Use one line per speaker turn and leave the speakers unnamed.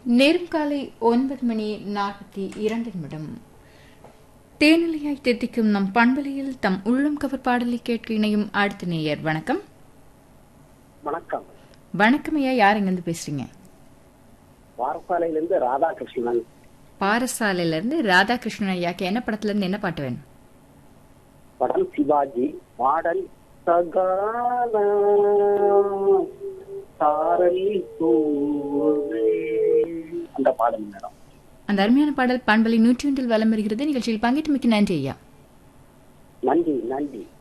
நேரம் காலை ஒன்பது மணி நாற்பத்தி இரண்டு நிமிடம் தேனிலையாய் தித்திக்கும் நம் பண்பலையில் தம் உள்ளம் கவர் பாடலை கேட்க இணையும் அடுத்த நேயர் வணக்கம்
வணக்கம்
வணக்கம் ஐயா யார் எங்கிருந்து பேசுறீங்க
வாரசாலையிலிருந்து ராதாகிருஷ்ணன்
பாரசாலையில இருந்து ராதாகிருஷ்ணன் ஐயாக்கு என்ன படத்துல இருந்து என்ன பாட்டு வேணும்
படம் சிவாஜி பாடல் சகால சாரல் தூவே. அந்த பாடல் மேடம்
அந்த அருமையான பாடல் பண்பலை நூற்றி ஒன்றில் வலம் வருகிறது நிகழ்ச்சியில் பங்கேற்று மிக்க நன்றி ஐயா
நன்றி நன்றி